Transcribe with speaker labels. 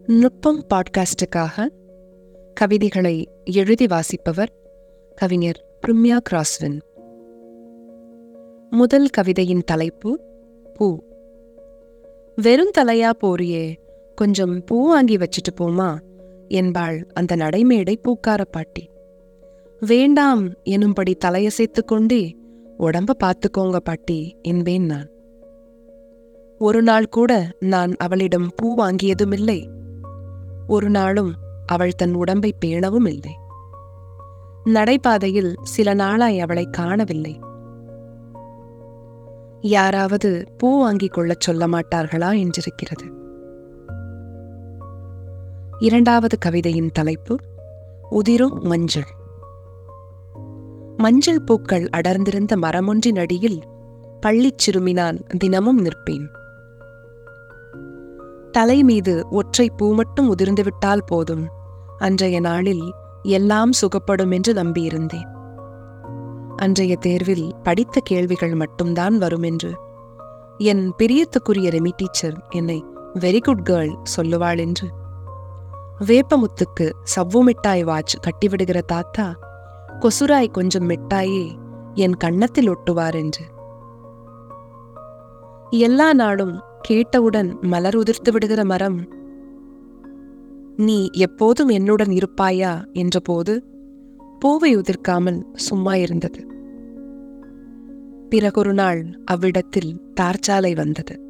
Speaker 1: நுட்பம் பாட்காஸ்டுக்காக கவிதைகளை எழுதி வாசிப்பவர் கவிஞர் பிரிமியா கிராஸ்வின் முதல் கவிதையின் தலைப்பு பூ வெறும் தலையா போறியே கொஞ்சம் பூ வாங்கி வச்சுட்டு போமா என்பாள் அந்த நடைமேடை பூக்கார பாட்டி வேண்டாம் எனும்படி தலையசைத்துக் கொண்டே உடம்ப பார்த்துக்கோங்க பாட்டி என்பேன் நான் ஒரு நாள் கூட நான் அவளிடம் பூ வாங்கியதுமில்லை ஒரு நாளும் அவள் தன் உடம்பை பேணவும் இல்லை நடைபாதையில் சில நாளாய் அவளை காணவில்லை யாராவது பூ வாங்கிக் கொள்ளச் சொல்ல மாட்டார்களா என்றிருக்கிறது இரண்டாவது கவிதையின் தலைப்பு உதிரும் மஞ்சள் மஞ்சள் பூக்கள் அடர்ந்திருந்த மரமொன்றின் அடியில் பள்ளிச் சிறுமி நான் தினமும் நிற்பேன் தலை மீது ஒற்றை பூ மட்டும் உதிர்ந்துவிட்டால் போதும் அன்றைய நாளில் எல்லாம் சுகப்படும் என்று நம்பியிருந்தேன் அன்றைய தேர்வில் படித்த கேள்விகள் மட்டும்தான் வரும் என்று என் பிரியத்துக்குரிய ரெமி டீச்சர் என்னை வெரி குட் கேர்ள் சொல்லுவாள் என்று வேப்பமுத்துக்கு சவ்வு மிட்டாய் வாட்ச் கட்டிவிடுகிற தாத்தா கொசுராய் கொஞ்சம் மிட்டாயே என் கன்னத்தில் ஒட்டுவார் என்று எல்லா நாளும் கேட்டவுடன் மலர் உதிர்த்து விடுகிற மரம் நீ எப்போதும் என்னுடன் இருப்பாயா என்றபோது பூவை உதிர்க்காமல் சும்மா இருந்தது பிறகொரு நாள் அவ்விடத்தில் தார்ச்சாலை வந்தது